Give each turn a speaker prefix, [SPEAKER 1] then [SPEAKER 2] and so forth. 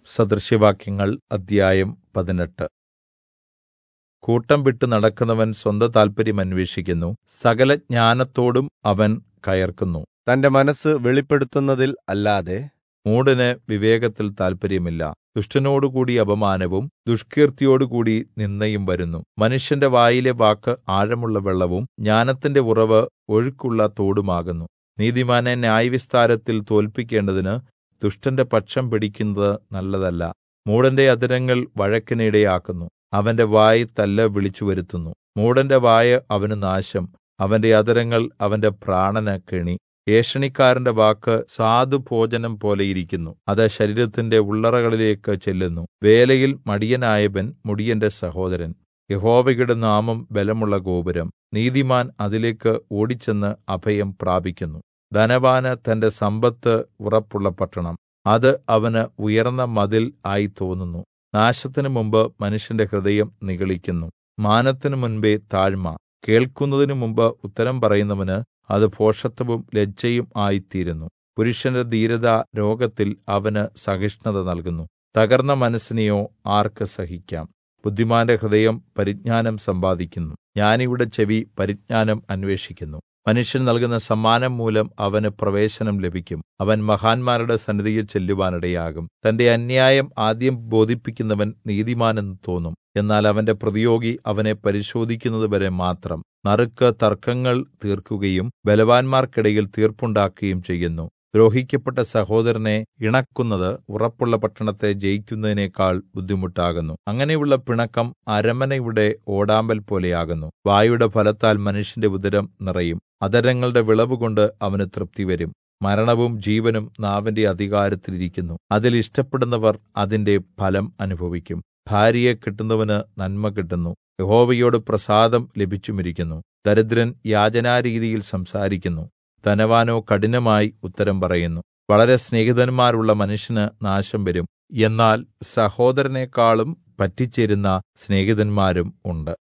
[SPEAKER 1] സദൃശവാക്യങ്ങൾ അദ്ധ്യായം പതിനെട്ട് കൂട്ടം വിട്ട് നടക്കുന്നവൻ സ്വന്ത താല്പര്യം അന്വേഷിക്കുന്നു സകല ജ്ഞാനത്തോടും അവൻ കയർക്കുന്നു
[SPEAKER 2] തന്റെ മനസ്സ് വെളിപ്പെടുത്തുന്നതിൽ അല്ലാതെ
[SPEAKER 1] മൂഢന് വിവേകത്തിൽ താല്പര്യമില്ല ദുഷ്ടനോടുകൂടി അപമാനവും ദുഷ്കീർത്തിയോടുകൂടി നിന്ദയും വരുന്നു മനുഷ്യന്റെ വായിലെ വാക്ക് ആഴമുള്ള വെള്ളവും ജ്ഞാനത്തിന്റെ ഉറവ് ഒഴുക്കുള്ള തോടുമാകുന്നു നീതിമാനെ ന്യായവിസ്താരത്തിൽ തോൽപ്പിക്കേണ്ടതിന് ദുഷ്ടന്റെ പക്ഷം പിടിക്കുന്നത് നല്ലതല്ല മൂഢന്റെ അധരങ്ങൾ വഴക്കിന് ഇടയാക്കുന്നു അവന്റെ വായ് തല്ല് വിളിച്ചുവരുത്തുന്നു മൂഢന്റെ വായ് അവന് നാശം അവന്റെ അധരങ്ങൾ അവന്റെ പ്രാണന് കെണി ഏഷണിക്കാരന്റെ വാക്ക് സ്വാദുഭോജനം പോലെയിരിക്കുന്നു അത് ശരീരത്തിന്റെ ഉള്ളറകളിലേക്ക് ചെല്ലുന്നു വേലയിൽ മടിയനായവൻ മുടിയന്റെ സഹോദരൻ യഹോവയുടെ നാമം ബലമുള്ള ഗോപുരം നീതിമാൻ അതിലേക്ക് ഓടിച്ചെന്ന് അഭയം പ്രാപിക്കുന്നു ധനവാന് തന്റെ സമ്പത്ത് ഉറപ്പുള്ള പട്ടണം അത് അവന് ഉയർന്ന മതിൽ ആയി തോന്നുന്നു നാശത്തിനു മുമ്പ് മനുഷ്യന്റെ ഹൃദയം നിഗളിക്കുന്നു മാനത്തിനു മുൻപേ താഴ്മ കേൾക്കുന്നതിനു മുമ്പ് ഉത്തരം പറയുന്നവന് അത് ഭോഷത്വവും ലജ്ജയും ആയിത്തീരുന്നു പുരുഷന്റെ ധീരത രോഗത്തിൽ അവന് സഹിഷ്ണുത നൽകുന്നു തകർന്ന മനസ്സിനെയോ ആർക്ക് സഹിക്കാം ബുദ്ധിമാന്റെ ഹൃദയം പരിജ്ഞാനം സമ്പാദിക്കുന്നു ജ്ഞാനിയുടെ ചെവി പരിജ്ഞാനം അന്വേഷിക്കുന്നു മനുഷ്യൻ നൽകുന്ന സമ്മാനം മൂലം അവന് പ്രവേശനം ലഭിക്കും അവൻ മഹാന്മാരുടെ സന്നിധിയിൽ ചെല്ലുവാനിടയാകും തന്റെ അന്യായം ആദ്യം ബോധിപ്പിക്കുന്നവൻ നീതിമാനെന്ന് തോന്നും എന്നാൽ അവന്റെ പ്രതിയോഗി അവനെ പരിശോധിക്കുന്നതുവരെ മാത്രം നറുക്ക് തർക്കങ്ങൾ തീർക്കുകയും ബലവാന്മാർക്കിടയിൽ തീർപ്പുണ്ടാക്കുകയും ചെയ്യുന്നു ദ്രോഹിക്കപ്പെട്ട സഹോദരനെ ഇണക്കുന്നത് ഉറപ്പുള്ള പട്ടണത്തെ ജയിക്കുന്നതിനേക്കാൾ ബുദ്ധിമുട്ടാകുന്നു അങ്ങനെയുള്ള പിണക്കം അരമനയുടെ ഓടാമ്പൽ പോലെയാകുന്നു വായുടെ ഫലത്താൽ മനുഷ്യന്റെ ഉദരം നിറയും അധരങ്ങളുടെ വിളവുകൊണ്ട് അവന് തൃപ്തി വരും മരണവും ജീവനും നാവിന്റെ അധികാരത്തിലിരിക്കുന്നു അതിൽ ഇഷ്ടപ്പെടുന്നവർ അതിന്റെ ഫലം അനുഭവിക്കും ഭാര്യയെ കിട്ടുന്നവന് നന്മ കിട്ടുന്നു യഹോവയോട് പ്രസാദം ലഭിച്ചുമിരിക്കുന്നു ദരിദ്രൻ യാചനാരീതിയിൽ സംസാരിക്കുന്നു ധനവാനോ കഠിനമായി ഉത്തരം പറയുന്നു വളരെ സ്നേഹിതന്മാരുള്ള മനുഷ്യന് നാശം വരും എന്നാൽ സഹോദരനേക്കാളും പറ്റിച്ചേരുന്ന സ്നേഹിതന്മാരും ഉണ്ട്